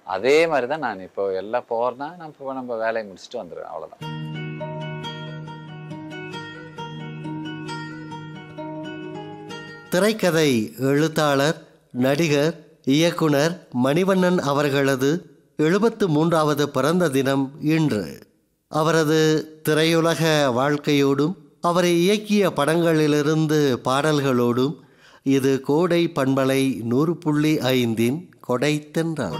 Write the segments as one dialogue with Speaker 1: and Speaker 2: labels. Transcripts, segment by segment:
Speaker 1: அதே மாதிரி தான் நான் இப்போ எல்லாம் போகிறேன்னா நம்ம இப்போ நம்ம வேலையை முடிச்சுட்டு வந்துடுவேன் அவ்வளோதான்
Speaker 2: திரைக்கதை எழுத்தாளர் நடிகர் இயக்குனர் மணிவண்ணன் அவர்களது எழுபத்து மூன்றாவது பிறந்த தினம் இன்று அவரது திரையுலக வாழ்க்கையோடும் அவரை இயக்கிய படங்களிலிருந்து பாடல்களோடும் இது கோடை பண்பலை நூறு புள்ளி ஐந்தின் கொடைத்தென்றல்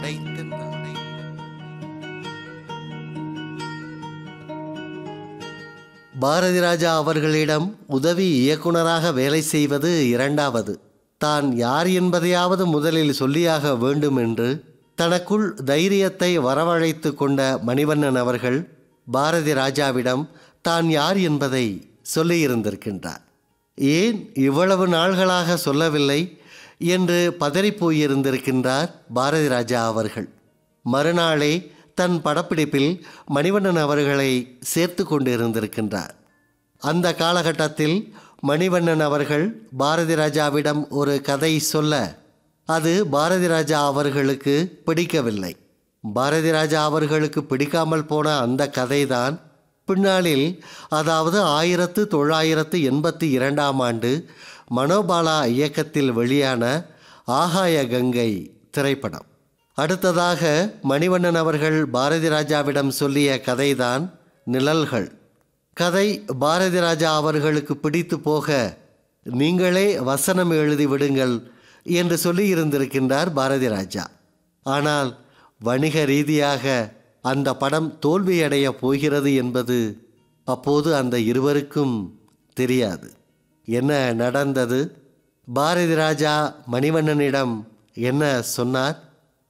Speaker 2: பாரதி ராஜா அவர்களிடம் உதவி இயக்குனராக வேலை செய்வது இரண்டாவது தான் யார் என்பதையாவது முதலில் சொல்லியாக வேண்டும் என்று தனக்குள் தைரியத்தை வரவழைத்து கொண்ட மணிவண்ணன் அவர்கள் பாரதி ராஜாவிடம் தான் யார் என்பதை சொல்லியிருந்திருக்கின்றார் ஏன் இவ்வளவு நாள்களாக சொல்லவில்லை என்று பதறிப் போயிருந்திருக்கின்றார் பாரதி ராஜா அவர்கள் மறுநாளே தன் படப்பிடிப்பில் மணிவண்ணன் அவர்களை சேர்த்து கொண்டிருந்திருக்கின்றார் அந்த காலகட்டத்தில் மணிவண்ணன் அவர்கள் பாரதி ராஜாவிடம் ஒரு கதை சொல்ல அது பாரதி ராஜா அவர்களுக்கு பிடிக்கவில்லை பாரதி ராஜா அவர்களுக்கு பிடிக்காமல் போன அந்த கதைதான் பின்னாளில் அதாவது ஆயிரத்து தொள்ளாயிரத்து எண்பத்தி இரண்டாம் ஆண்டு மனோபாலா இயக்கத்தில் வெளியான ஆகாய கங்கை திரைப்படம் அடுத்ததாக மணிவண்ணன் அவர்கள் பாரதி ராஜாவிடம் சொல்லிய கதைதான் நிழல்கள் கதை பாரதி ராஜா அவர்களுக்கு பிடித்து போக நீங்களே வசனம் எழுதி விடுங்கள் என்று சொல்லியிருந்திருக்கின்றார் பாரதி ராஜா ஆனால் வணிக ரீதியாக அந்த படம் தோல்வியடைய போகிறது என்பது அப்போது அந்த இருவருக்கும் தெரியாது என்ன நடந்தது பாரதி ராஜா மணிவண்ணனிடம் என்ன சொன்னார்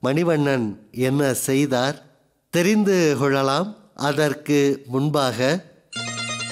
Speaker 2: மணிவண்ணன் என்ன செய்தார் தெரிந்து கொள்ளலாம் அதற்கு முன்பாக